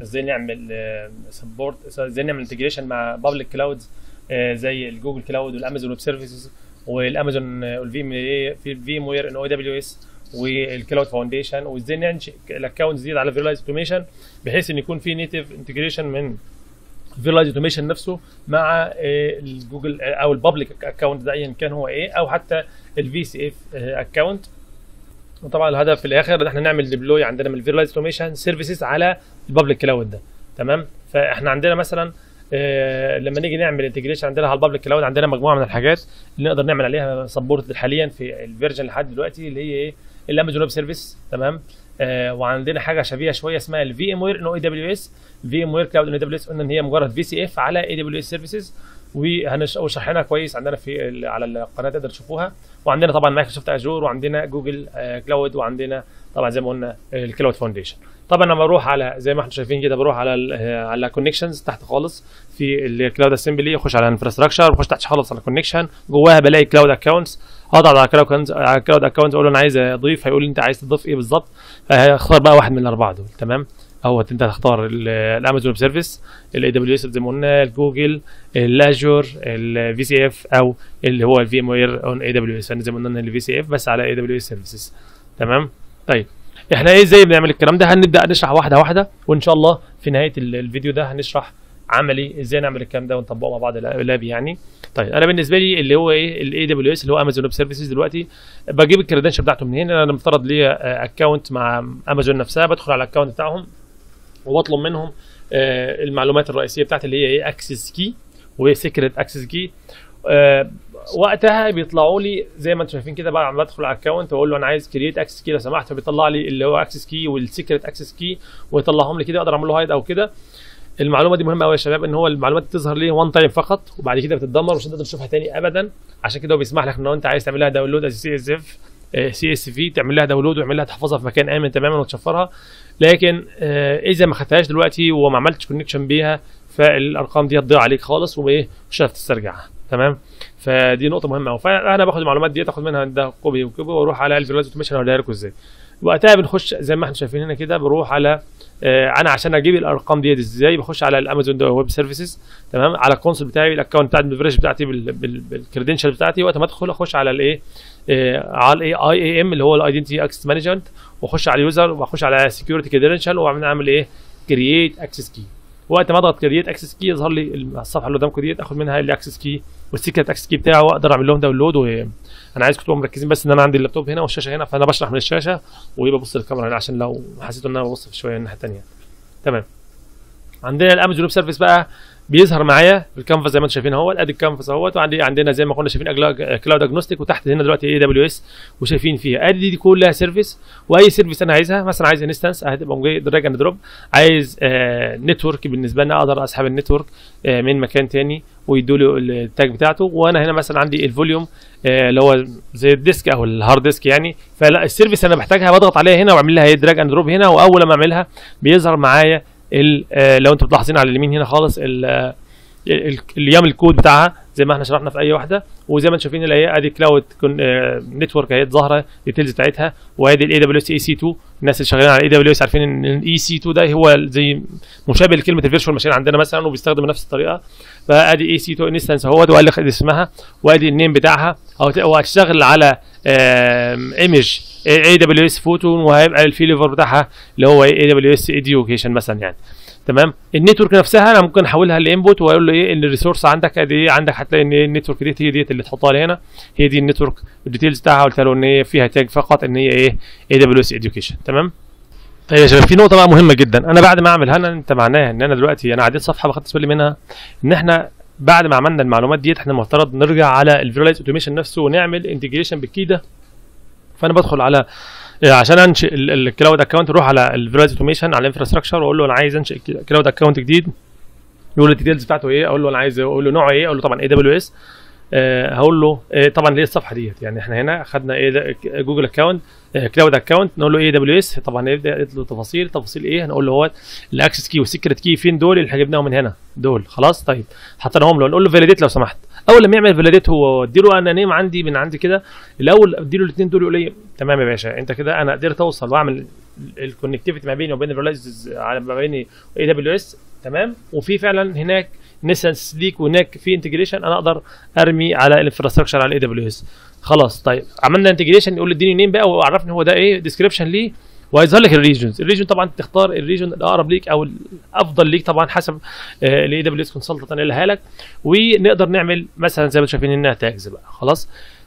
ازاي نعمل سبورت ازاي نعمل انتجريشن مع بابليك كلاودز زي الجوجل كلاود والامازون ويب سيرفيسز والامازون والفي في الفي وير ان او دبليو اس والكلاود فاونديشن وازاي ننشئ الاكونتس دي على فيرلايز اوتوميشن بحيث ان يكون في نيتف انتجريشن من فيرلايز اوتوميشن نفسه مع الجوجل او البابليك اكونت ده ايا كان هو ايه او حتى الفي سي اف اكونت وطبعا الهدف في الاخر ان احنا نعمل ديبلوي عندنا من الفيرلايز اوتوميشن سيرفيسز على البابليك كلاود ده تمام فاحنا عندنا مثلا آه لما نيجي نعمل انتجريشن عندنا على البابليك كلاود عندنا مجموعه من الحاجات اللي نقدر نعمل عليها سبورت حاليا في الفيرجن لحد دلوقتي اللي هي ايه الامازون ويب سيرفيس تمام آه وعندنا حاجه شبيهه شويه اسمها الفي ام وير ان اي دبليو اس في ام وير كلاود ان دبليو اس قلنا ان هي مجرد في سي اف على اي دبليو اس سيرفيسز وشرحناها كويس عندنا في على القناه تقدر تشوفوها وعندنا طبعا مايكروسوفت اجور وعندنا جوجل آه كلاود وعندنا طبعا زي ما قلنا الكلاود فاونديشن طبعا لما بروح على زي ما احنا شايفين كده بروح على على كونكشنز تحت خالص في الكلاود اسمبلي اخش على انفراستراكشر بخش تحت خالص على كونكشن جواها بلاقي كلاود اكونتس اضغط على كلاود على الكلاود اكونت اقول له انا عايز اضيف هيقول لي انت عايز تضيف ايه بالظبط اختار بقى واحد من الاربعه دول تمام اهوت انت هتختار الامازون سيرفيس الاي دبليو اس زي ما قلنا الجوجل الاجور الفي سي اف او اللي هو الفي ام وير اون اي دبليو اس زي ما قلنا الفي سي اف بس على اي دبليو اس سيرفيسز تمام طيب احنا ايه ازاي بنعمل الكلام ده هنبدا نشرح واحده واحده وان شاء الله في نهايه الفيديو ده هنشرح عملي ازاي نعمل الكلام ده ونطبقه مع بعض لاب يعني طيب انا بالنسبه لي اللي هو ايه الاي دبليو اس اللي هو امازون ويب سيرفيسز دلوقتي بجيب الكريدنشال بتاعته منين انا مفترض ليا اكونت مع امازون نفسها بدخل على الاكونت بتاعهم وبطلب منهم المعلومات الرئيسيه بتاعتي اللي هي ايه اكسس كي وسيكريت اكسس كي وقتها بيطلعوا لي زي ما انتم شايفين كده بعد ما بدخل على الاكونت واقول له انا عايز كرييت اكسس كي لو سمحت فبيطلع لي اللي هو اكسس كي والسيكريت اكسس كي ويطلعهم لي كده اقدر اعمل له هايد او كده المعلومه دي مهمه قوي يا شباب ان هو المعلومات تظهر لي وان تايم فقط وبعد كده بتتدمر مش هتقدر تشوفها تاني ابدا عشان كده هو بيسمح لك ان انت عايز تعمل لها داونلود از سي اس اف سي اس في تعمل لها داونلود ويعمل لها تحفظها في مكان امن تماما وتشفرها لكن آه اذا ما خدتهاش دلوقتي وما عملتش كونكشن بيها فالارقام دي هتضيع عليك خالص وايه مش هتعرف تسترجعها تمام فدي نقطه مهمه قوي فانا باخد المعلومات دي اخد منها ده كوبي وكوبي واروح على الفيرلايز اوتوميشن اوريها لكم ازاي وقتها بنخش زي ما احنا شايفين هنا كده بروح على آه انا عشان اجيب الارقام دي ازاي بخش على الامازون ويب سيرفيسز تمام على الكونسول بتاعي الاكونت بتاعي بالفريش بتاعتي بالكريدنشال بتاعتي وقت ما ادخل اخش على الايه آه على الاي اي اي ام اللي هو الايدنتي اكسس مانجمنت واخش على اليوزر واخش على سكيورتي كريدنشال واعمل اعمل ايه كرييت اكسس كي وقت ما اضغط كرييت اكسس كي يظهر لي الصفحه اللي قدامكم ديت اخد منها الاكسس كي والسيكريت اكسس كي بتاعه واقدر اعمل لهم داونلود و انا عايزكم تبقوا مركزين بس ان انا عندي اللابتوب هنا والشاشه هنا فانا بشرح من الشاشه وببص للكاميرا هنا عشان لو حسيتوا ان انا ببص في شويه الناحيه الثانيه تمام عندنا الامازون ويب سيرفيس بقى بيظهر معايا في الكانفاس زي ما انتم شايفين اهوت ادي الكانفاس اهوت وعندي عندنا زي ما كنا شايفين كلاود اجنوستيك وتحت هنا دلوقتي اي دبليو اس وشايفين فيها ادي دي كلها سيرفيس واي سيرفيس انا عايزها مثلا عايز انستنس هتبقى جاي دراج اند دروب عايز آه نتورك بالنسبه لنا اقدر اسحب النتورك آه من مكان تاني ويدوا له التاج بتاعته وانا هنا مثلا عندي الفوليوم آه اللي هو زي الديسك او الهارد ديسك يعني فلا السيرفيس انا بحتاجها بضغط عليها هنا واعمل لها دراج اند دروب هنا واول ما اعملها بيظهر معايا لو انتم ملاحظين على اليمين هنا خالص الايام الكود بتاعها زي ما احنا شرحنا في اي واحده وزي ما انتم شايفين اللي هي ادي كلاود نتورك اهي ظاهره الديتيلز بتاعتها وادي الاي دبليو اس اي سي 2 الناس اللي شغالين على الاي دبليو اس عارفين ان الاي سي 2 ده هو زي مشابه لكلمه الفيرشوال ماشين عندنا مثلا وبيستخدم نفس الطريقه فادي اي سي 2 انستنس اهوت وقال لك اسمها وادي النيم بتاعها وهتشتغل على ايمج اي دبليو اس فوتون وهيبقى الفيليفر بتاعها اللي هو اي دبليو اس اديوكيشن مثلا يعني تمام النتورك نفسها انا ممكن احولها لانبوت واقول له ايه ان الريسورس عندك قد ايه عندك هتلاقي ان النتورك ديت هي ديت اللي تحطها لي هنا هي دي النتورك الديتيلز بتاعها قلت له ان هي فيها تاج فقط ان هي ايه اي دبليو اس اديوكيشن تمام طيب يا شباب في نقطه بقى مهمه جدا انا بعد ما اعمل هنا انت معناها ان انا دلوقتي انا عديت صفحه ما خدتش بالي منها ان احنا بعد ما عملنا المعلومات ديت احنا المفترض نرجع على الفيرلايز اوتوميشن نفسه ونعمل انتجريشن بالكي ده فانا بدخل على عشان انشئ الكلاود اكونت اروح على الفيرلايز اوتوميشن على الانفراستراكشر واقول له انا عايز انشئ كلاود اكونت جديد يقول لي الديتيلز بتاعته ايه اقول له انا عايز اقول له نوعه ايه اقول له طبعا اي دبليو اس هقول له آه طبعا ليه الصفحه ديت يعني احنا هنا خدنا ايه جوجل اكونت كلاود اكونت نقول له اي دبليو اس طبعا يبدا يطلب تفاصيل تفاصيل ايه هنقول له هو الاكسس كي والسيكريت كي فين دول اللي جبناهم من هنا دول خلاص طيب حطيناهم له نقول له فاليديت لو سمحت اول لما يعمل فاليديت هو اديله انا نيم عندي من عندي كده الاول اديله الاثنين دول يقول لي تمام يا باشا انت كده انا قدرت اوصل واعمل الكونكتيفيتي ما بيني وبين الفيرلايز على ما بين اي دبليو اس تمام وفي فعلا هناك نسنس ليك وهناك في انتجريشن انا اقدر ارمي على الانفراستراكشر على الاي دبليو اس خلاص طيب عملنا انتجريشن يقول لي اديني نيم بقى وعرفني هو ده ايه ديسكريبشن ليه وهيظهر لك الريجنز الريجن طبعا تختار الريجن الاقرب ليك او الافضل ليك طبعا حسب الاي دبليو اس كونسلتنت قالها لك ونقدر نعمل مثلا زي ما انتم شايفين هنا تاجز بقى خلاص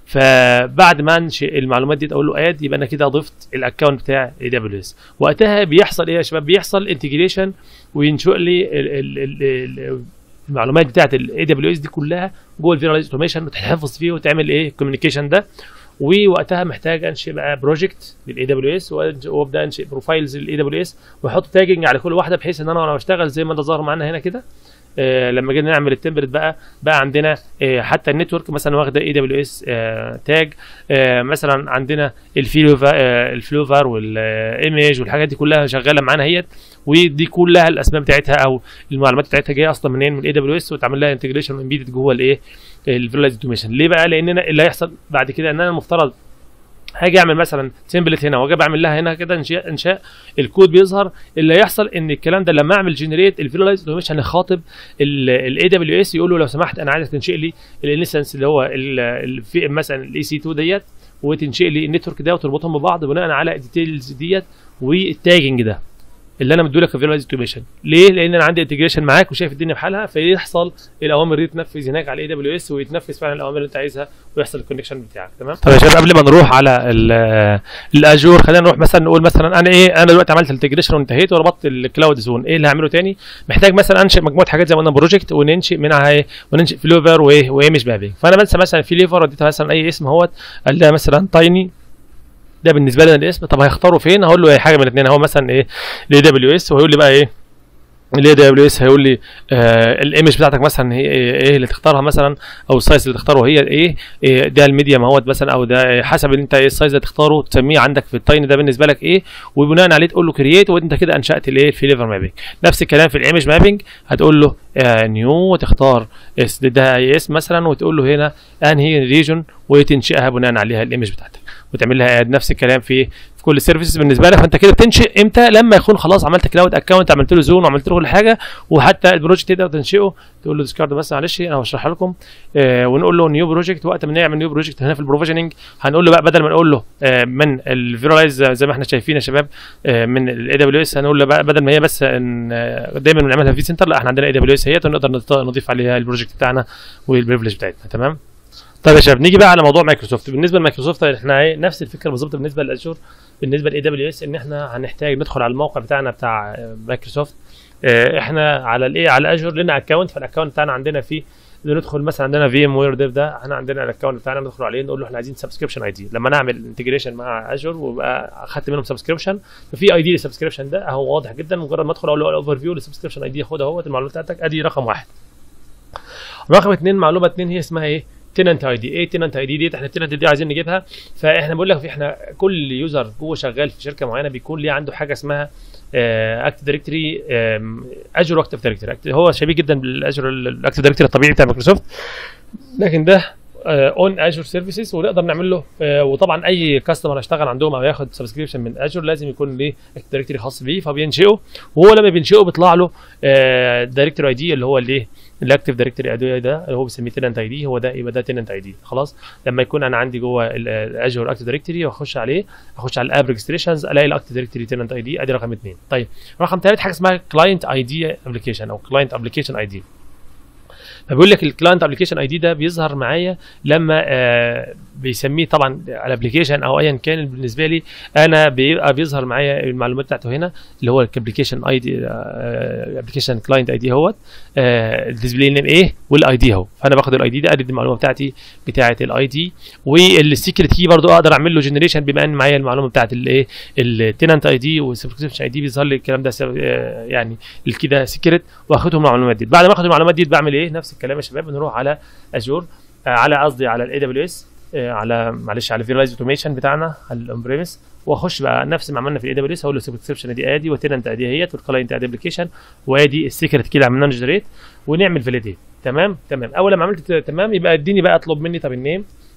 فبعد ما انشئ المعلومات دي اقول له اد يبقى انا كده ضفت الاكونت بتاع اي دبليو اس وقتها بيحصل ايه يا شباب بيحصل انتجريشن وينشئ لي ال ال ال ال المعلومات بتاعت الاي دبليو اس دي كلها جوه الفيراليز اوتوميشن وتحفظ فيه وتعمل ايه الكوميونيكيشن ده ووقتها محتاج انشئ بقى بروجكت للاي دبليو اس وابدا انشئ بروفايلز للاي دبليو اس واحط تاجنج على كل واحده بحيث ان انا وانا بشتغل زي ما ده ظاهر معانا هنا كده آه لما جينا نعمل التمبلت بقى بقى عندنا آه حتى النتورك مثلا واخده اي دبليو اس تاج آه مثلا عندنا الفلوفر آه الفلوفر والايمج والحاجات دي كلها شغاله معانا اهيت ودي كلها الاسماء بتاعتها او المعلومات بتاعتها جايه اصلا منين من الاي دبليو اس وتعمل لها انتجريشن امبيدد جوه الايه الفيرلايز اوتوميشن ليه بقى لان انا اللي هيحصل بعد كده ان انا المفترض هاجي اعمل مثلا تمبلت هنا واجي بعمل لها هنا كده انشاء انشاء الكود بيظهر اللي هيحصل ان الكلام ده لما اعمل جنريت الفيرلايز اوتوميشن هيخاطب الاي دبليو اس يقول له لو سمحت انا عايزك تنشئ لي الانستنس اللي هو في مثلا الاي سي 2 ديت وتنشئ لي النتورك ده وتربطهم ببعض بناء على الديتيلز ديت والتاجنج ده اللي انا مديلك في فيرلايز اوتوميشن ليه لان انا عندي انتجريشن معاك وشايف الدنيا بحالها فيحصل الاوامر دي تنفذ هناك على الاي دبليو اس ويتنفذ فعلا الاوامر اللي انت عايزها ويحصل الكونكشن بتاعك تمام طب يا شباب قبل ما نروح على الاجور خلينا نروح مثلا نقول مثلا انا ايه انا دلوقتي عملت الانتجريشن وانتهيت وربطت الكلاود زون ايه اللي هعمله تاني محتاج مثلا انشئ مجموعه حاجات زي ما قلنا بروجكت وننشئ منها ايه وننشئ فلوفر وايه وايمج مابينج فانا بنسى مثلا في ليفر اديتها مثلا اي اسم اهوت قال لها مثلا تايني ده بالنسبه لنا الاسم طب هيختاروا فين هقول له اي حاجه من الاثنين هو مثلا ايه الاي دبليو اس وهيقول لي بقى ايه الاي دبليو اس هيقول لي آه الايمج بتاعتك مثلا هي ايه اللي تختارها مثلا او السايز اللي تختاره هي ايه, إيه ده الميديم اهوت مثلا او ده حسب اللي انت ايه السايز اللي تختاره تسميه عندك في التاين ده بالنسبه لك ايه وبناء عليه تقول له كرييت وانت كده انشات الايه الفليفر مابينج نفس الكلام في الايمج مابينج هتقول له آه نيو وتختار اس ده اي اس مثلا وتقول له هنا انهي ريجن وتنشئها بناء عليها الايمج بتاعتك وتعمل لها اد نفس الكلام في في كل السيرفيسز بالنسبه لك فانت كده بتنشئ امتى لما يكون خلاص عملت كلاود اكونت عملت له زون وعملت له كل حاجه وحتى البروجكت تقدر تنشئه تقول له ديسكارد بس معلش انا هشرحها لكم آه ونقول له نيو بروجكت وقت ما نعمل نيو بروجكت هنا في البروفيجننج هنقول له بقى بدل ما نقول له آه من الفيرالايز زي ما احنا شايفين يا شباب آه من الاي دبليو اس هنقول له بقى بدل ما هي بس إن دايما بنعملها في سنتر لا احنا عندنا اي دبليو اس هيت ونقدر نضيف عليها البروجكت بتاعنا والبريفليج بتاعتنا تمام طيب يا شباب نيجي بقى على موضوع مايكروسوفت بالنسبه لمايكروسوفت احنا ايه نفس الفكره بالظبط بالنسبه للازور بالنسبه لاي دبليو اس ان احنا هنحتاج ندخل على الموقع بتاعنا بتاع مايكروسوفت اه احنا على الايه على اجور لنا اكونت فالاكونت بتاعنا عندنا فيه ندخل مثلا عندنا في ام وير ديف ده احنا عندنا الاكونت بتاعنا ندخل عليه نقول له احنا عايزين سبسكريبشن اي دي لما نعمل انتجريشن مع اجور ويبقى اخدت منهم سبسكريبشن ففي اي دي للسبسكريبشن ده اهو واضح جدا مجرد ما ادخل اقول له الاوفر فيو للسبسكريبشن اي دي خد اهوت المعلومات بتاعتك ادي رقم واحد رقم اثنين معلومه اثنين هي اسمها ايه؟ تننت اي دي ايه تننت اي دي ديت احنا التننت دي عايزين نجيبها فاحنا بقول لك احنا كل يوزر جوه شغال في شركه معينه بيكون ليه عنده حاجه اسمها اكتف دايركتوري اجور اكتف دايركتوري هو شبيه جدا بالاجور الاكتف دايركتوري الطبيعي بتاع مايكروسوفت لكن ده اون اجور سيرفيسز ونقدر نعمل له آه وطبعا اي كاستمر هيشتغل عندهم او ياخد سبسكريبشن من اجور لازم يكون ليه دايركتوري خاص بيه فبينشئه وهو لما بينشئه بيطلع له دايركتوري اي دي اللي هو الايه الاكتف دايركتوري اي دي ده اللي هو بيسميه تننت اي دي هو ده يبقى ده تننت اي دي خلاص لما يكون انا عندي جوه الاجور اكتف دايركتوري واخش عليه اخش على الاب ريجستريشنز الاقي الاكتف دايركتوري تننت اي دي ادي رقم اثنين طيب رقم ثالث حاجه اسمها كلاينت اي دي ابلكيشن او كلاينت ابلكيشن اي دي فبيقول لك الكلاينت ابلكيشن اي دي ده بيظهر معايا لما آه بيسميه طبعا الابلكيشن او ايا كان بالنسبه لي انا بيبقى بيظهر معايا المعلومات بتاعته هنا اللي هو الابلكيشن اي دي ابلكيشن كلاينت اي دي اهوت الديسبلاي نيم ايه والاي دي اهو فانا باخد الاي دي ده ادي المعلومه بتاعتي بتاعه الاي دي والسيكريت كي برضو اقدر اعمل له جنريشن بما ان معايا المعلومه بتاعه الايه التننت اي دي والسبسكريبشن اي دي بيظهر لي الكلام ده يعني كده سيكريت واخدهم المعلومات دي بعد ما اخد المعلومات دي بعمل ايه نفس الكلام يا شباب بنروح على اجور على قصدي على الاي دبليو اس على معلش على فيرلايز اوتوميشن بتاعنا على الاون بريمس واخش بقى نفس ما عملنا في الاي دبليو اس اقول له سبسكريبشن دي ادي وتننت ادي اهيت والكلاينت ادي ابلكيشن وادي السيكريت كي اللي عملناه جنريت ونعمل فاليديت تمام تمام اول ما عملت تمام يبقى اديني بقى اطلب مني طب النيم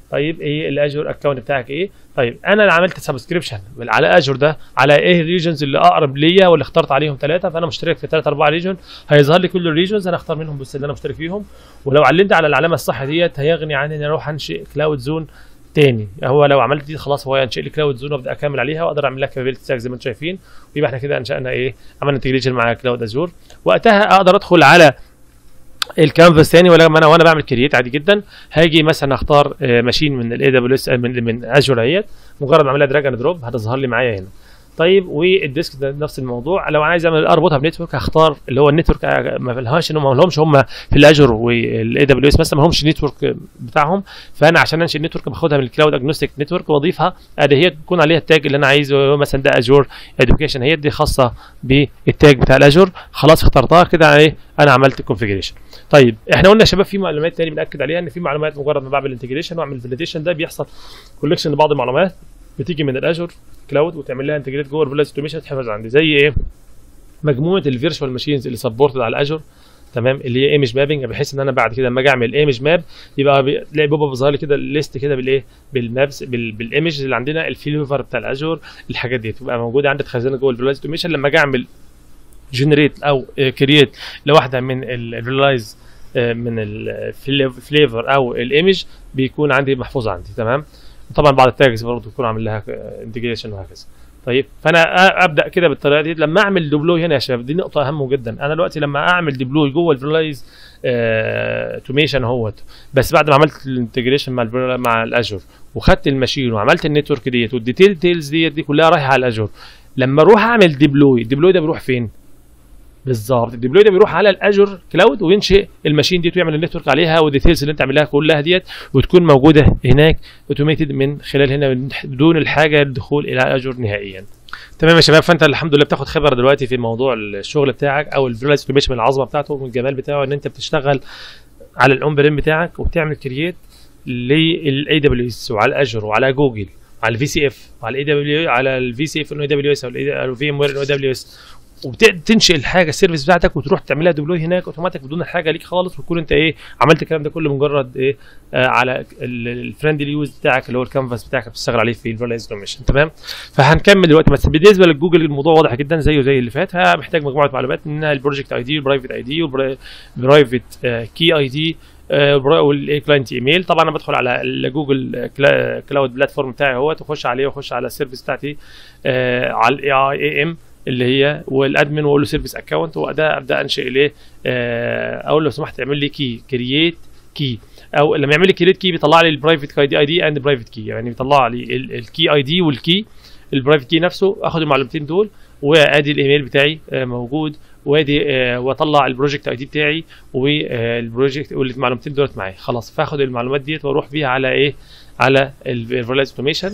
طيب ايه الاجور اكونت بتاعك ايه طيب انا اللي عملت سبسكريبشن على اجور ده على ايه الريجنز اللي اقرب ليا واللي اخترت عليهم ثلاثه فانا مشترك في ثلاثه اربعه ريجن هيظهر لي كل الريجنز انا اختار منهم بس اللي انا مشترك فيهم ولو علمت على العلامه الصح ديت هيغني عن اني اروح انشئ كلاود زون تاني هو لو عملت دي خلاص هو ينشئ لي كلاود زون وابدا اكمل عليها واقدر اعمل لها كابابيلتي ستاك زي ما انتم شايفين ويبقى احنا كده انشانا ايه عملنا انتجريشن مع كلاود ازور وقتها اقدر ادخل على الكانفاس تاني ولا انا وانا بعمل كرييت عادي جدا هاجي مثلا اختار آه، ماشين من الاي دبليو اس من من اجور اهيت مجرد ما اعملها دراج اند دروب هتظهر لي معايا هنا طيب والديسك ده نفس الموضوع لو انا عايز اعمل اربطها بنتورك هختار اللي هو النتورك آه، ما لهاش ان هم ما لهمش هم في الاجر والاي دبليو اس مثلا ما لهمش نتورك بتاعهم فانا عشان انشئ النتورك باخدها من الكلاود اجنوستيك نتورك واضيفها ادي هي تكون عليها التاج اللي انا عايزه مثلا ده اجور اديوكيشن هي دي خاصه بالتاج بتاع الاجور خلاص اخترتها كده ايه انا عملت الكونفجريشن طيب احنا قلنا يا شباب في معلومات تاني بناكد عليها ان في معلومات مجرد ما بعمل انتجريشن واعمل فاليديشن ده بيحصل كولكشن لبعض المعلومات بتيجي من الاجور كلاود وتعمل لها انتجريت جوه الفيلاج اوتوميشن تحفظ عندي زي ايه مجموعه الفيرتشوال ماشينز اللي سبورتد على الاجور تمام اللي هي ايمج مابنج بحيث ان انا بعد كده لما اجي اعمل ايمج ماب يبقى بي- تلاقي بابا بيظهر لي كده الليست كده بالايه بالمابس بال- بالايمج اللي عندنا الفيلوفر بتاع الاجور الحاجات دي تبقى موجوده عندي تخزنها جوه الفيلاج اوتوميشن لما اجي اعمل جنريت او كرييت لواحده من الريلايز من الفليفر او الايمج بيكون عندي محفوظ عندي تمام طبعا بعض التاجز برضه بيكون عامل لها انتجريشن وهكذا طيب فانا أ- ابدا كده بالطريقه دي لما اعمل ديبلوي هنا يا شباب دي نقطه اهم جدا انا دلوقتي لما اعمل ديبلوي جوه الفيرلايز اوتوميشن اهوت بس بعد ما عملت الانتجريشن مع ال مع الاجور وخدت الماشين وعملت النتورك ديت والديتيل تيلز ديت دي كلها رايحه على الاجور لما اروح اعمل ديبلوي الديبلوي ده بيروح فين بالظبط الديبلوي ده بيروح على الاجور كلاود وينشئ الماشين ديت ويعمل النتورك عليها والديتيلز اللي انت عاملها كلها ديت وتكون موجوده هناك اوتوميتد من خلال هنا بدون الحاجه الدخول الى اجور نهائيا تمام يا شباب فانت الحمد لله بتاخد خبره دلوقتي في موضوع الشغل بتاعك او الفيرلايز اوتوميشن من العظمه بتاعته ومن الجمال بتاعه ان انت بتشتغل على الاون بريم بتاعك وبتعمل كرييت للاي دبليو اس وعلى الاجر وعلى جوجل وعلى الفي سي اف وعلى الاي دبليو على الفي سي اف ان اي دبليو اس او الفي ام وير ان اي دبليو اس وبتنشئ الحاجه السيرفيس بتاعتك وتروح تعملها ديبلوي هناك اوتوماتيك بدون حاجه ليك خالص وتكون انت ايه عملت الكلام ده كله مجرد ايه آه على الفريندلي يوز بتاعك اللي هو الكانفاس بتاعك بتشتغل عليه في الفيرلايز اوتوميشن تمام فهنكمل دلوقتي بس بالنسبه للجوجل الموضوع واضح جدا زيه زي اللي فات ها محتاج مجموعه معلومات منها البروجكت اي دي والبرايفت اي دي والبرايفت كي اي دي والكلاينت ايميل طبعا انا بدخل على الجوجل كلاود بلاتفورم بتاعي اهوت واخش عليه واخش على السيرفيس بتاعتي آه على الاي اي اي ام اللي هي والادمن واقول له سيرفيس اكونت وده ابدا انشئ اليه آه اقول له لو سمحت اعمل لي كي كرييت كي او لما يعمل لي كرييت كي بيطلع لي البرايفت اي دي اي دي اند برايفت كي يعني بيطلع لي الكي اي دي والكي البرايفت كي نفسه اخد المعلومتين دول وادي الايميل بتاعي آه موجود وادي آه واطلع البروجكت اي دي بتاعي والبروجكت والمعلومتين دولت معايا خلاص فاخد المعلومات ديت واروح بيها على ايه على الفيرلايز اوتوميشن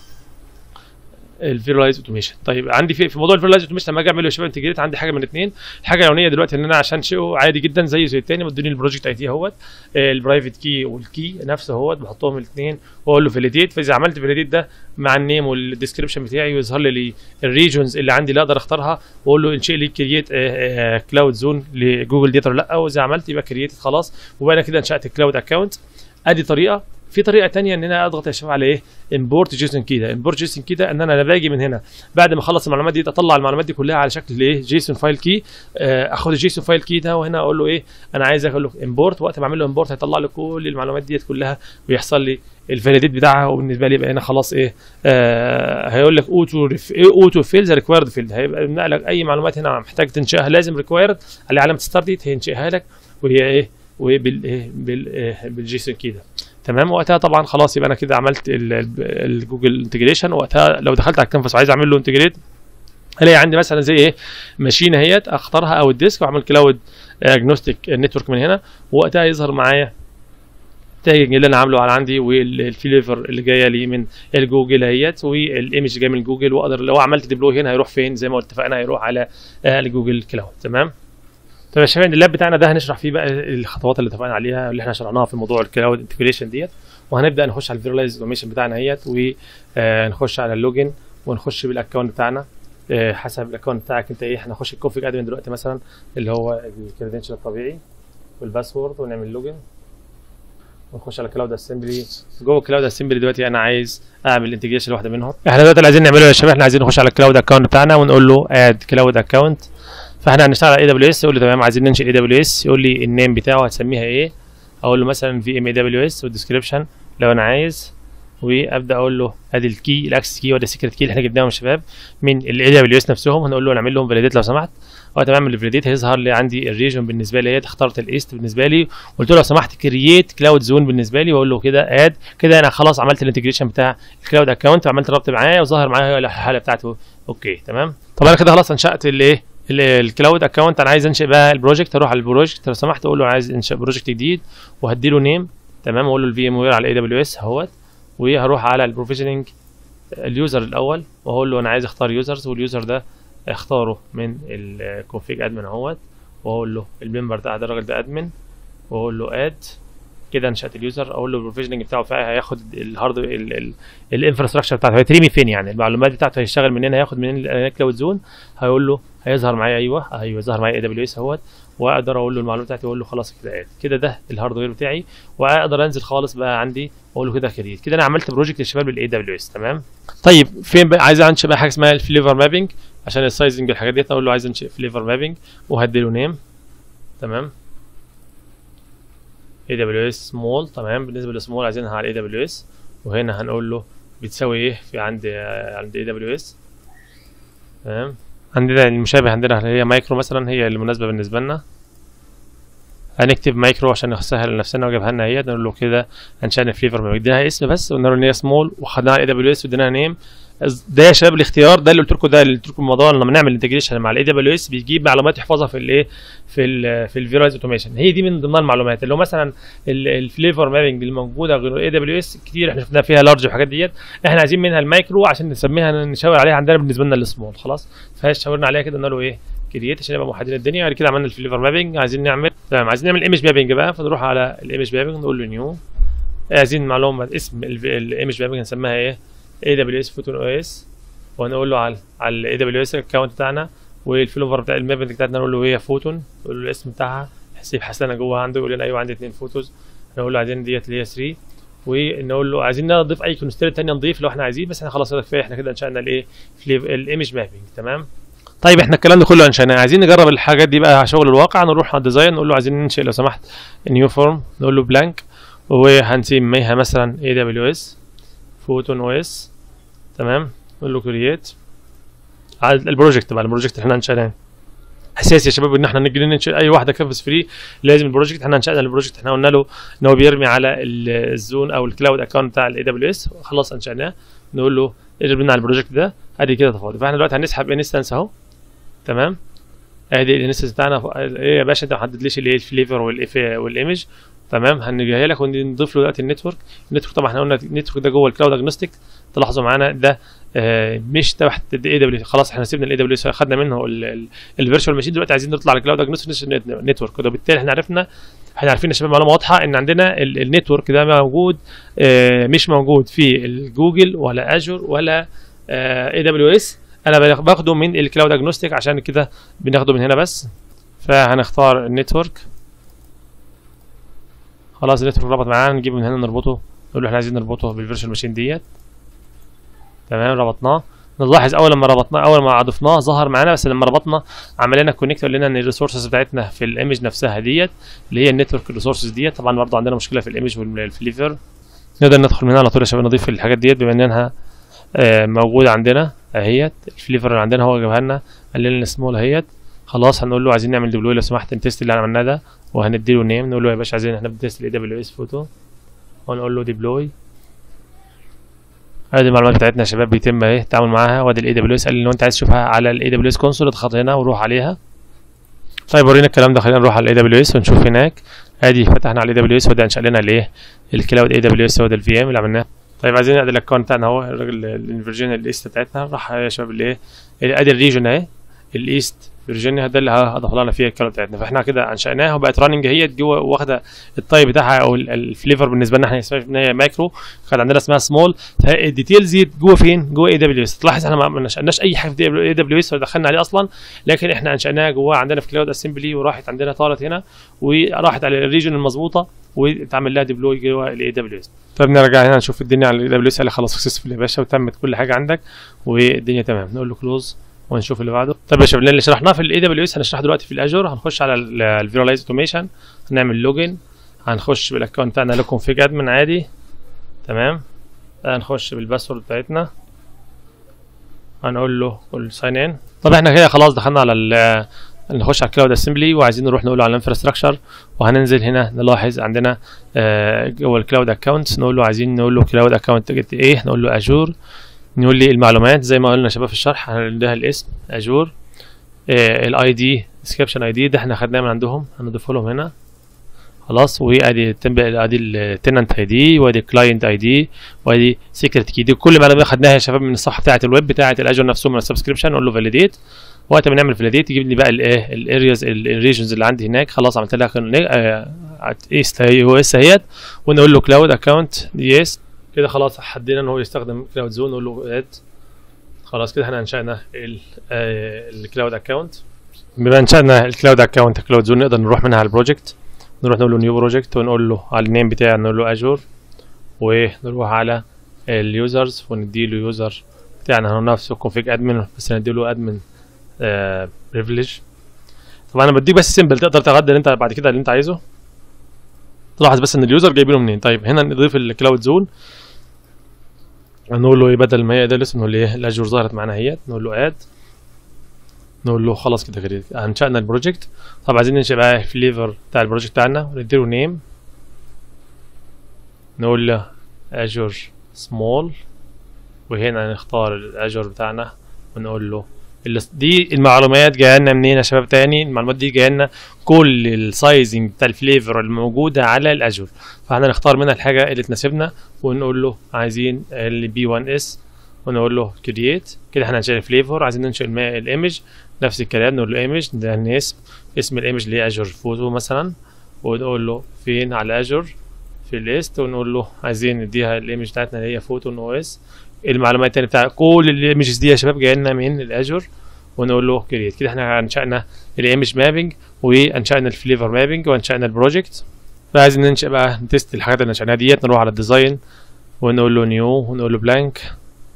الفيرلايز اوتوميشن طيب عندي في, في موضوع الفيرلايز اوتوميشن لما اجي اعمل يا شباب انتجريت عندي حاجه من اثنين الحاجه الاولانيه دلوقتي ان انا عشان انشئه عادي جدا زيه زي الثاني مدوني البروجكت اي دي اهوت البرايفت كي والكي نفسه اهوت بحطهم الاثنين واقول له فاليديت فاذا عملت فاليديت ده مع النيم والديسكربشن بتاعي ويظهر لي الريجونز اللي عندي اللي اقدر اختارها واقول له انشئ لي كرييت كلاود زون لجوجل ديتا ولا لا واذا عملت يبقى كرييت خلاص وبقى انا كده انشات الكلاود اكونت ادي طريقه في طريقه تانية ان انا اضغط يا شباب على ايه امبورت جيسون كي ده امبورت جيسون كي ده ان انا باجي من هنا بعد ما اخلص المعلومات دي اطلع المعلومات دي كلها على شكل ايه جيسون فايل كي اخد الجيسون فايل كي ده وهنا اقول له ايه انا عايز اقول له امبورت وقت ما اعمل له امبورت هيطلع لي كل المعلومات ديت كلها ويحصل لي الفاليديت بتاعها وبالنسبه لي يبقى هنا خلاص ايه آه هيقول لك اوتو اوتو فيلز ريكوايرد فيلد هيبقى لك اي معلومات هنا محتاج تنشئها لازم ريكوايرد على علامه ستارت ديت هينشئها لك وهي ايه وبال ايه بال إيه بالجيسون كي ده تمام وقتها طبعا خلاص يبقى انا كده عملت الجوجل انتجريشن وقتها لو دخلت على الكانفاس وعايز اعمل له انتجريت الاقي عندي مثلا زي ايه ماشين اهيت اختارها او الديسك واعمل كلاود اجنوستيك نتورك من هنا وقتها يظهر معايا التاجنج اللي انا عامله على عندي والفليفر اللي جايه لي من الجوجل اهيت والايمج جاي من جوجل واقدر لو عملت ديبلوي هنا هيروح فين زي ما اتفقنا هيروح على الجوجل كلاود تمام طيب يا شباب اللاب بتاعنا ده هنشرح فيه بقى الخطوات اللي اتفقنا عليها اللي احنا شرحناها في موضوع الكلاود انتجريشن ديت وهنبدا نخش على الفيرلايز اوتوميشن بتاعنا اهيت ونخش على اللوجن ونخش بالاكونت بتاعنا حسب الاكونت بتاعك انت ايه هنخش الكونفيج ادمن دلوقتي مثلا اللي هو الكريدنشال الطبيعي والباسورد ونعمل لوجن ونخش على كلاود اسمبلي جوه كلاود اسمبلي دلوقتي انا عايز اعمل انتجريشن لواحده منهم احنا دلوقتي اللي عايزين نعمله يا شباب احنا عايزين نخش على الكلاود اكونت بتاعنا ونقول له اد كلاود اكونت فاحنا هنشتغل على اي دبليو اس يقول لي تمام عايزين ننشئ اي دبليو اس يقول لي النيم بتاعه هتسميها ايه اقول له مثلا في ام اي دبليو اس والديسكربشن لو انا عايز وابدا اقول له ادي الكي الاكسس كي وده السيكريت كي اللي احنا جبناهم يا شباب من الاي دبليو اس نفسهم هنقول له نعمل لهم فاليديت لو سمحت وقت ما اعمل الفاليديت هيظهر لي عندي الريجن بالنسبه لي هي اخترت الايست بالنسبه لي قلت له لو سمحت كرييت كلاود زون بالنسبه لي واقول له كده اد كده انا خلاص عملت الانتجريشن بتاع الكلاود اكونت وعملت الربط معاه وظهر معايا الحاله بتاعته اوكي تمام طب انا كده خلاص انشات الايه الكلاود اكونت انا عايز انشئ بقى البروجكت اروح على البروجكت لو سمحت اقول له عايز انشئ بروجكت جديد وهدي له نيم تمام واقول له الفي ام وير على الاي دبليو اس اهوت وهروح على البروفيشننج اليوزر الاول واقول له انا عايز اختار يوزرز واليوزر ده اختاره من الكونفيج ادمن اهوت واقول له الممبر ده ده الراجل ده ادمن واقول له اد كده انشات اليوزر اقول له البروفيشننج بتاعه فيها هياخد الهارد الانفراستراكشر بتاعته هيترمي فين يعني المعلومات بتاعته هيشتغل منين هياخد منين الكلاود زون هيقول له هيظهر معايا ايوه ايوه ظهر معايا اي دبليو اس اهوت واقدر اقول له المعلومات بتاعتي واقول له خلاص كده اد كده ده الهاردوير بتاعي واقدر انزل خالص بقى عندي واقول له كده كريت كده انا عملت بروجكت للشباب بالاي دبليو اس تمام طيب فين بقى عايز انشئ بقى حاجه اسمها الفليفر مابنج عشان السايزنج والحاجات ديت اقول له عايز انشئ فليفر مابنج وهدي له نيم تمام اي دبليو اس سمول تمام بالنسبه للسمول عايزينها على اي دبليو اس وهنا هنقول له بتساوي ايه في عند عند اي دبليو اس تمام عندنا المشابه عندنا اللي هي مايكرو مثلا هي المناسبه بالنسبه لنا هنكتب مايكرو عشان نسهل لنفسنا وجابها لنا اهي نقول له كده انشأنا فليفر اديناها اسم بس وقلنا له ان هي سمول وخدناها اي دبليو اس واديناها نيم ده يا شباب الاختيار ده اللي قلت لكم ده اللي قلت لكم الموضوع لما نعمل انتجريشن مع الاي دبليو اس بيجيب معلومات يحفظها في الايه في ال في الفيرايز اوتوميشن هي دي من ضمن المعلومات اللي هو مثلا الفليفر مابنج اللي موجوده غير الاي دبليو اس كتير احنا شفناها فيها لارج والحاجات ديت احنا عايزين منها المايكرو عشان نسميها نشاور عليها عندنا بالنسبه لنا السمول خلاص فشاورنا عليها كده قلنا له ايه كرييت عشان نبقى موحدين الدنيا بعد كده عملنا الفليفر مابنج عايزين نعمل تمام عايزين نعمل ايمج مابنج بقى فنروح على الايمج مابنج نقول له نيو عايزين معلومه اسم الايمج مابنج هنسميها ايه اي دبليو اس فوتون او اس وهنقول له على على الاي دبليو اس اكونت بتاعنا والفلوفر بتاع المابنج بتاعتنا نقول له هي فوتون نقول له الاسم بتاعها حسيب حسنه جوه عنده يقول لنا ايوه عندي اثنين فوتوز نقول له عايزين ديت اللي هي 3 ونقول له عايزين نضيف اي كونستريت ثانيه نضيف لو احنا عايزين بس احنا خلاص كده كفايه احنا كده انشانا الايه الايمج مابنج تمام طيب احنا الكلام ده كله انشأناه عايزين نجرب الحاجات دي بقى على شغل الواقع نروح على الديزاين نقول له عايزين ننشئ لو سمحت نيو فورم نقول له بلانك وهنسميها مثلا اي دبليو اس فوتون او اس تمام نقول له كرييت على البروجكت بقى البروجكت اللي احنا انشأناه اساسي يا شباب ان احنا نجي ننشئ اي واحده كانفاس فري لازم البروجكت احنا انشأنا البروجكت احنا قلنا له ان هو بيرمي على الزون او الكلاود اكونت بتاع الاي دبليو اس خلاص انشأناه نقول له اجرب لنا على البروجكت ده ادي كده فاضي فاحنا دلوقتي هنسحب انستنس اهو تمام ادي الانستنس بتاعنا ايه يا باشا انت ما حددليش الايه الفليفر والايمج تمام هنجيها لك ونضيف له دلوقتي النتورك النتورك طبعا احنا قلنا النتورك ده جوه الكلاود اجنوستيك تلاحظوا معانا ده آه مش تحت الاي دبليو خلاص احنا سيبنا الاي دبليو خدنا منه الفيرتشوال ماشين دلوقتي عايزين نطلع على الكلاود اجنوستيك نتورك وبالتالي احنا عرفنا احنا عارفين يا شباب معلومه واضحه ان عندنا النتورك ده موجود آه مش موجود في الجوجل ولا اجور ولا اي دبليو اس انا باخده من الكلاود اجنوستيك عشان كده بناخده من هنا بس فهنختار النتورك خلاص النتورك ربط معانا نجيبه من هنا نربطه نقول له احنا عايزين نربطه بالفيرشوال ماشين ديت تمام ربطناه نلاحظ اول لما ربطناه اول ما ضفناه ظهر معانا بس لما ربطنا عمل لنا كونكت قال لنا ان الريسورسز بتاعتنا في الايمج نفسها ديت اللي هي النتورك ريسورسز ديت طبعا برضه عندنا مشكله في الايمج والفليفر نقدر ندخل من هنا على طول يا شباب نضيف الحاجات ديت بما انها آه موجوده عندنا اهيت الفليفر اللي عندنا هو جابها لنا قال لنا سمول اهيت خلاص هنقول له عايزين نعمل ديبلوي لو سمحت التيست اللي عملناه ده وهندي له نيم نقول له يا باشا عايزين احنا بنتست الاي دبليو اس فوتو ونقول له ديبلوي ادي المعلومات بتاعتنا يا شباب بيتم اهي التعامل معاها وادي الاي دبليو اس قال لي لو انت عايز تشوفها على الاي دبليو اس كونسول اضغط هنا وروح عليها طيب ورينا الكلام ده خلينا نروح على الاي دبليو اس ونشوف هناك ادي فتحنا على الاي دبليو اس وده انشأ لنا الايه الكلاود اي دبليو اس هو ده الفي ام اللي عملناه طيب عايزين ادي الاكونت بتاعنا اهو الراجل الفيرجن الايست بتاعتنا راح يا شباب الايه ادي الريجن اهي الايست فيرجينيا ده اللي هضاف لنا فيها الكلاود بتاعتنا فاحنا كده انشأناها وبقت راننج هي جوه واخده التايب بتاعها او ال- الفليفر بالنسبه لنا احنا اسمها ان هي مايكرو كان عندنا اسمها سمول فالديتيلز دي جوه فين؟ جوه اي دبليو اس تلاحظ احنا ما ما نشأناش اي حاجه في اي دبليو اس ولا دخلنا عليه اصلا لكن احنا انشأناها جوه عندنا في كلاود اسمبلي وراحت عندنا طارت هنا وراحت على الريجن المظبوطه واتعمل لها ديبلوي جوه الاي دبليو اس طب نرجع هنا نشوف الدنيا على الاي دبليو اس اللي خلاص سكسسفول يا باشا وتمت كل حاجه عندك والدنيا تمام نقول له كلوز ونشوف اللي بعده طب يا شباب اللي شرحناه في الاي دبليو اس هنشرحه دلوقتي في الاجور هنخش على الفيرلايز اوتوميشن هنعمل لوجن هنخش بالاكونت بتاعنا لكم في ادمن عادي تمام هنخش بالباسورد بتاعتنا هنقول له قول ساين ان طب احنا كده خلاص دخلنا على ال نخش على الكلاود اسمبلي وعايزين نروح نقول له على الانفراستراكشر وهننزل هنا نلاحظ عندنا آه، جوه الكلاود اكونت نقول له عايزين نقول له كلاود اكونت ايه نقول له اجور نقول لي المعلومات زي ما قلنا يا شباب في الشرح هنديها الاسم اجور الاي دي ديسكربشن اي دي ده احنا خدناه من عندهم هنضيفه لهم هنا خلاص وادي التنب- ادي التننت اي دي وادي الكلاينت اي دي وادي سيكريت كي دي كل معلومات خدناها يا شباب من الصفحه بتاعه الويب بتاعه الاجور نفسه من السبسكريبشن نقول له فاليديت وقت ما نعمل فاليديت يجيب لي بقى الايه الارياز الريجنز اللي عندي هناك خلاص عملت لها ايست او اس اهيت ونقول له كلاود اكونت يس كده خلاص حددنا ان هو يستخدم كلاود زون نقول له اد خلاص كده احنا انشأنا الكلاود اكونت بما انشأنا الكلاود اكونت كلاود زون نقدر نروح منها على البروجكت نروح نقول له نيو بروجكت ونقول له على النيم بتاعه نقول له اجور ونروح على اليوزرز ونديله يوزر بتاعنا هو نفسه كونفيج ادمن بس نديله ادمن بريفليج طبعا انا بديك بس سيمبل تقدر تغدر انت بعد كده اللي انت عايزه تلاحظ بس ان اليوزر جايبينه منين طيب هنا نضيف الكلاود زون نقول له ايه بدل ما هي ده لسه نقول له ايه الاجور ظهرت معانا اهيت نقول له اد نقول له خلاص كده كده انشأنا البروجكت طب عايزين ننشئ بقى الفليفر بتاع البروجكت بتاعنا ونديله نيم نقول له اجور سمول وهنا نختار الاجور بتاعنا ونقول له ال- دي المعلومات جايه لنا منين يا شباب تاني المعلومات دي جايه لنا كل السايزنج بتاع الفليفر الموجوده على الاجور فاحنا نختار منها الحاجه اللي تناسبنا ونقول له عايزين البي 1 اس ونقول له كرييت كده احنا هنشيل الفليفر عايزين ننشئ الم- الايمج نفس الكلام نقول له ايمج ده الاسم اسم الايمج اللي هي اجور فوتو مثلا ونقول له فين على اجور في الليست ونقول له عايزين نديها الايمج بتاعتنا اللي هي فوتو او اس المعلومات التانية بتاع كل الايمجز دي يا شباب جايه لنا من الاجور ونقول له كرييت كده احنا انشأنا الايمج مابنج وانشأنا الفليفر مابنج وانشأنا البروجكت فعايزين ننشئ بقى نتست الحاجات اللي انشأناها ديت نروح على الديزاين ونقول له نيو ونقول له بلانك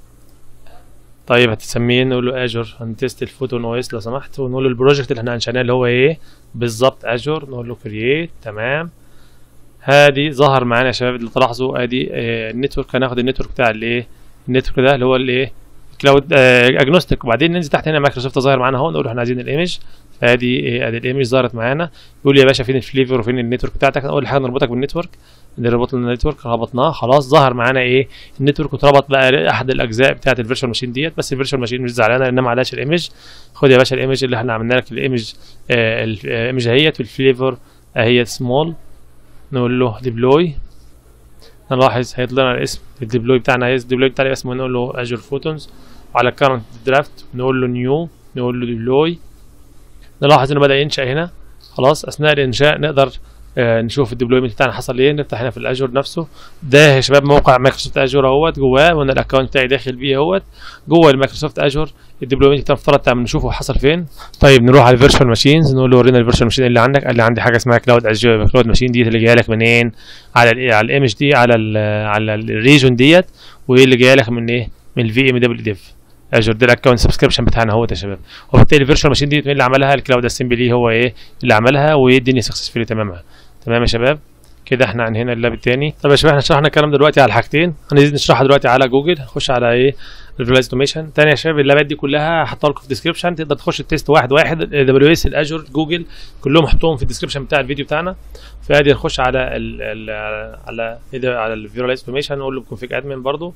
طيب هتسميه نقول له اجور هنتست الفوتو او اس لو سمحت ونقول له البروجكت اللي احنا انشأناه اللي هو ايه بالظبط اجور نقول له كرييت تمام هادي ظهر معانا يا شباب اللي تلاحظوا ادي آه، النتورك هناخد النتورك بتاع الايه النتورك ده اللي هو الايه كلاود اجنوستيك وبعدين ننزل تحت هنا مايكروسوفت ظاهر معانا اهو نقول له احنا عايزين الايمج فادي إيه، ادي الايمج ظهرت معانا يقول لي يا باشا فين الفليفر وفين النتورك بتاعتك اول حاجه نربطك بالنتورك نربط لنا النتورك ربطناه خلاص ظهر معانا ايه النتورك واتربط بقى احد الاجزاء بتاعت الفيرتشوال ماشين ديت بس الفيرتشوال ماشين مش زعلانه لان ما عليهاش الايمج خد يا باشا الايمج اللي احنا عملنا لك الايمج آه، الايمج اهيت والفليفر اهيت سمول نقول له ديبلوي نلاحظ هيطلع لنا الاسم الديبلوي بتاعنا عايز الديبلوي بتاعنا اسمه نقول له اجور فوتونز وعلى كارنت درافت نقول له نيو نقول له ديبلوي نلاحظ انه بدا ينشا هنا خلاص اثناء الانشاء نقدر آه نشوف الديبلويمنت بتاعنا حصل ايه نفتح هنا في الاجور نفسه ده يا شباب موقع مايكروسوفت اجور اهوت جواه وانا الاكونت بتاعي داخل بيه اهوت جوه المايكروسوفت اجور الديبلويمنت بتاعنا افترض تعمل نشوفه حصل فين طيب نروح على الفيرتشوال ماشينز نقول له ورينا الفيرتشوال ماشين اللي عندك قال لي عندي حاجه اسمها كلاود اجور كلاود ماشين ديت اللي جايه لك منين على ال على الايمج دي على ال على الريجون ديت وايه اللي جايه لك من ايه من الفي ام دبليو ديف اجور ده الاكونت سبسكريبشن بتاعنا اهوت يا شباب وبالتالي الفيرتشوال ماشين دي مين اللي عملها الكلاود اسمبلي هو ايه اللي عملها والدنيا سكسسفولي تمامها تمام يا شباب كده احنا عن هنا اللاب التاني طب يا شباب احنا شرحنا الكلام دلوقتي على الحاجتين هنزيد نشرحها دلوقتي على جوجل نخش على ايه الفيرلايز اوتوميشن تاني يا شباب اللابات دي كلها هحطها لكم في الديسكربشن تقدر تخش التيست واحد واحد دبليو اس الاجور جوجل كلهم حطوهم في الديسكربشن بتاع الفيديو بتاعنا فادي نخش على ال ال على ايه ده على الفيرلايز اوتوميشن نقول له كونفيج ادمن برضو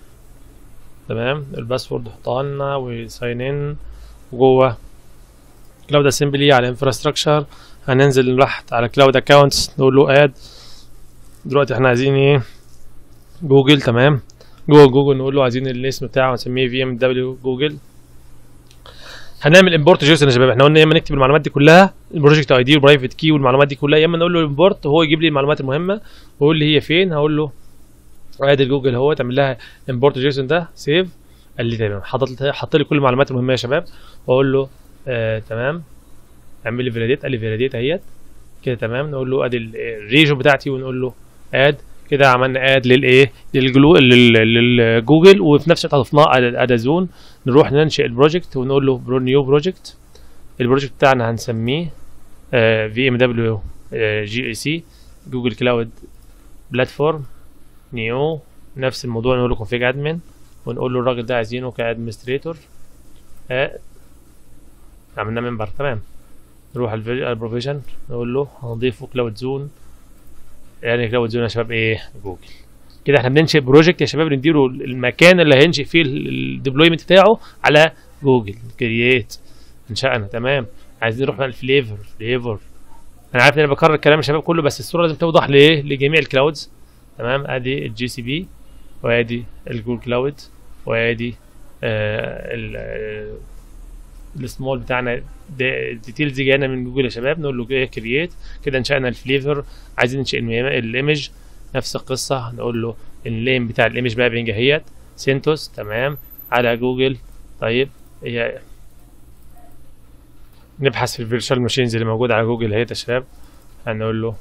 تمام الباسورد حطها لنا وساين ان وجوه كلاود اسمبلي على انفراستراكشر هننزل تحت على كلاود اكونتس نقول له اد دلوقتي احنا عايزين ايه جوجل تمام جوه جوجل نقول له عايزين الاسم بتاعه نسميه في ام دبليو جوجل هنعمل امبورت جيسون يا شباب احنا قلنا يا اما نكتب المعلومات دي كلها البروجكت اي دي والبرايفت كي والمعلومات دي كلها يا اما نقول له امبورت وهو يجيب لي المعلومات المهمه ويقول لي هي فين هقول له ادي جوجل اهو تعمل لها امبورت جيسون ده سيف قال لي تمام حاطط لي حط لي كل المعلومات المهمه يا شباب واقول له آه تمام اعمل لي فاليديت قال لي فاليديت اهيت كده تمام نقول له ادي الريجن بتاعتي ونقول له اد كده عملنا اد للايه للجلو لل- للجوجل وفي نفس الوقت ضفناه على اد زون نروح ننشئ البروجكت ونقول له برو نيو بروجكت البروجكت بتاعنا هنسميه في ام دبليو جي اي سي جوجل كلاود بلاتفورم نيو نفس الموضوع نقول له config admin ونقول له الراجل ده عايزينه كادمنستريتور عملنا ممبر تمام نروح على البروفيجن نقول له هنضيفه كلاود زون يعني كلاود زون يا شباب ايه جوجل كده احنا بننشئ بروجكت يا شباب نديله المكان اللي هينشئ فيه الديبلويمنت بتاعه على جوجل كرييت انشأنا تمام عايزين نروح بقى الفليفر فليفر انا عارف ان انا بكرر الكلام يا شباب كله بس الصوره لازم توضح لايه لجميع الكلاودز تمام ادي الجي سي بي وادي الجوجل كلاود وادي آه ال- آه، السمول بتاعنا الديتيلز دي جاينا من جوجل يا شباب نقول له ايه كرييت كده انشأنا الفليفر عايزين ننشئ الم- الايمج نفس القصه نقول له الليم بتاع الايمج مابنج اهيت سينتوس تمام على جوجل طيب هي نبحث في الفيرتشوال ماشينز اللي موجوده على جوجل اهيت يا شباب هنقول له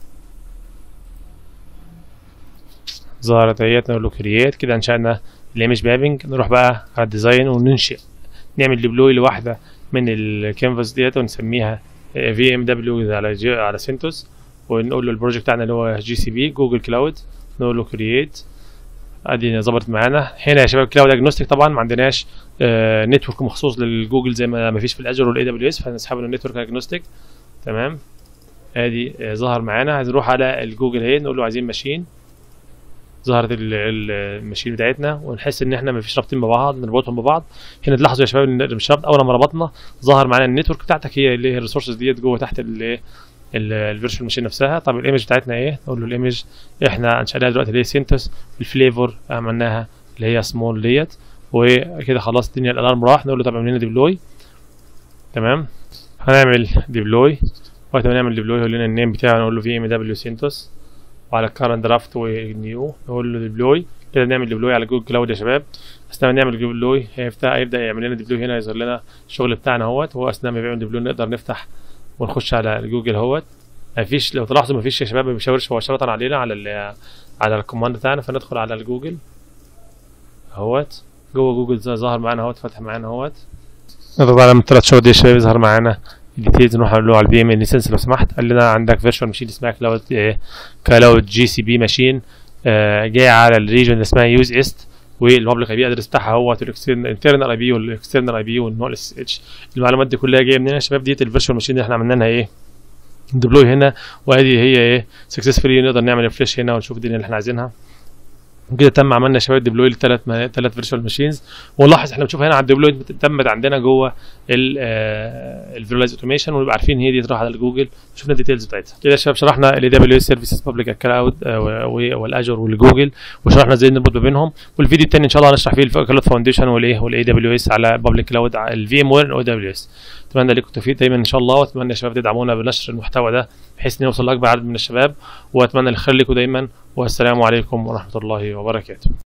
ظهرت اهيت نقول له كرييت كده انشأنا الايمج مابنج نروح بقى على الديزاين وننشئ نعمل ديبلوي لواحده من الكانفاس ديت ونسميها في ام دبليو على جي على سينتوس ونقول له البروجكت بتاعنا اللي هو جي سي بي جوجل كلاود نقول له كرييت ادي ظبطت معانا هنا يا شباب كلاود اجنوستيك طبعا ما عندناش آه نتورك مخصوص للجوجل زي ما ما فيش في الاجر والاي دبليو اس فهنسحب له النتورك اجنوستيك تمام ادي آه ظهر معانا هنروح على الجوجل اهي نقول له عايزين ماشين ظهرت ال- ال- الماشين بتاعتنا ونحس ان احنا مفيش رابطين ببعض نربطهم ببعض هنا تلاحظوا يا شباب ان مش رابط اول ما ربطنا ظهر معانا النتورك بتاعتك هي اللي هي الريسورسز ديت جوه تحت الفيرتشوال ماشين نفسها طب الايمج بتاعتنا ايه نقول له الايمج احنا انشأناها دلوقتي اللي هي سينتس الفليفر عملناها اللي هي سمول ديت وكده خلاص الدنيا الالارم راح نقول له طب اعمل لنا ديبلوي تمام هنعمل ديبلوي وقت ما نعمل ديبلوي يقول لنا النيم بتاعه نقول له في ام دبليو سينتوس وعلى الكارنت درافت ونيو نقول له ديبلوي كده نعمل ديبلوي على جوجل كلاود يا شباب اثناء ما نعمل ديبلوي هيفتح هيبدا يعمل لنا ديبلوي هنا يظهر لنا الشغل بتاعنا اهوت وهو اثناء ما بيعمل ديبلوي نقدر نفتح ونخش على جوجل اهوت مفيش لو تلاحظوا مفيش يا شباب ما بيشاورش مباشره علينا على ال على الكوماند بتاعنا فندخل على الجوجل اهوت جوه جوجل زي ظهر معانا اهوت فتح معانا اهوت نضغط على الثلاث شهور دي يا شباب يظهر معانا الديتيلز نروح نقول له على البي ام ليسنس لو سمحت قال لنا عندك فيرتشوال ماشين اسمها كلاود كلاود جي سي بي ماشين جاي على الريجن اللي اسمها يوز است والبابليك اي بي ادرس بتاعها هو الانترنال اي بي والاكسترنال اي بي والنوع اس اتش المعلومات دي كلها جايه منين يا شباب ديت الفيرتشوال ماشين اللي احنا عملنا لها ايه ديبلوي هنا وادي هي ايه سكسسفولي نقدر نعمل ريفريش هنا ونشوف الدنيا اللي احنا عايزينها كده تم عملنا يا شباب ديبلوي لثلاث ثلاث فيرتشوال ماشينز ونلاحظ احنا بنشوف هنا على الديبلوي تمت عندنا جوه الفيرلايز اوتوميشن ونبقى عارفين هي دي تروح على الجوجل شفنا الديتيلز بتاعتها كده يا شباب شرحنا الاي دبليو اس سيرفيسز بابليك كلاود والاجر والجوجل وشرحنا ازاي نربط ما بينهم والفيديو الثاني ان شاء الله هنشرح فيه الكلاود فاونديشن والايه والاي دبليو اس على بابليك كلاود الفي ام وير او دبليو اس اتمنى لكم التوفيق دايما ان شاء الله واتمنى يا شباب تدعمونا بنشر المحتوى ده بحيث ان يوصل لاكبر عدد من الشباب واتمنى الخير لكم دايما والسلام عليكم ورحمه الله وبركاته